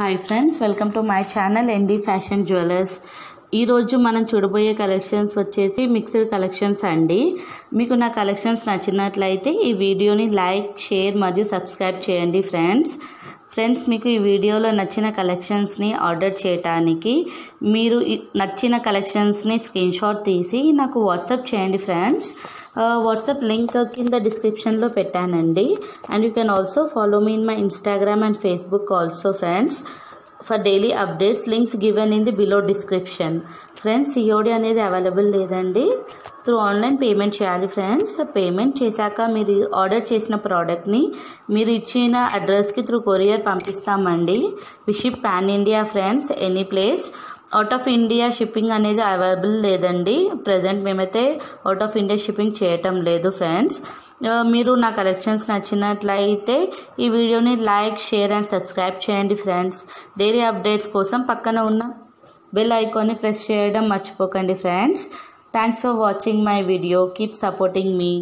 Hi friends welcome to my channel ND fashion jewellers ఈరోజు మనం చూడబోయే కలెక్షన్స్ వచ్చేసి మిక్స్డ్ కలెక్షన్స్ అండి మీకు నా కలెక్షన్స్ నచ్చినట్లయితే ఈ వీడియోని లైక్ షేర్ మరియు సబ్స్క్రైబ్ చేయండి ఫ్రెండ్స్ ఫ్రెండ్స్ మీకు ఈ వీడియోలో నచ్చిన కలెక్షన్స్ని ఆర్డర్ చేయటానికి మీరు ఈ నచ్చిన కలెక్షన్స్ని స్క్రీన్ షాట్ తీసి నాకు వాట్సాప్ చేయండి ఫ్రెండ్స్ వాట్సాప్ లింక్ కింద డిస్క్రిప్షన్లో పెట్టానండి and you can also follow me in my Instagram and Facebook also friends for daily updates links given in the below description friends COD అనేది అవైలబుల్ లేదండి through online payment చేయాలి friends payment చేశాక మీరు order చేసిన ప్రోడక్ట్ని మీరు ఇచ్చిన అడ్రస్కి త్రూ కొరియర్ పంపిస్తామండి we ship pan India friends any place out of India shipping అనేది అవైలబుల్ లేదండి ప్రజెంట్ మేమైతే అవుట్ ఆఫ్ ఇండియా షిప్పింగ్ చేయటం లేదు ఫ్రెండ్స్ మీరు నా కలెక్షన్స్ నచ్చినట్లయితే ఈ వీడియోని లైక్ షేర్ అండ్ సబ్స్క్రైబ్ చేయండి ఫ్రెండ్స్ డైలీ అప్డేట్స్ కోసం పక్కన ఉన్న బెల్ ఐకాన్ని ప్రెస్ చేయడం మర్చిపోకండి friends thanks for watching my video keep supporting me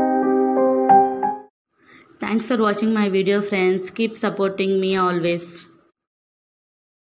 Thanks for watching my video friends. Keep supporting me always.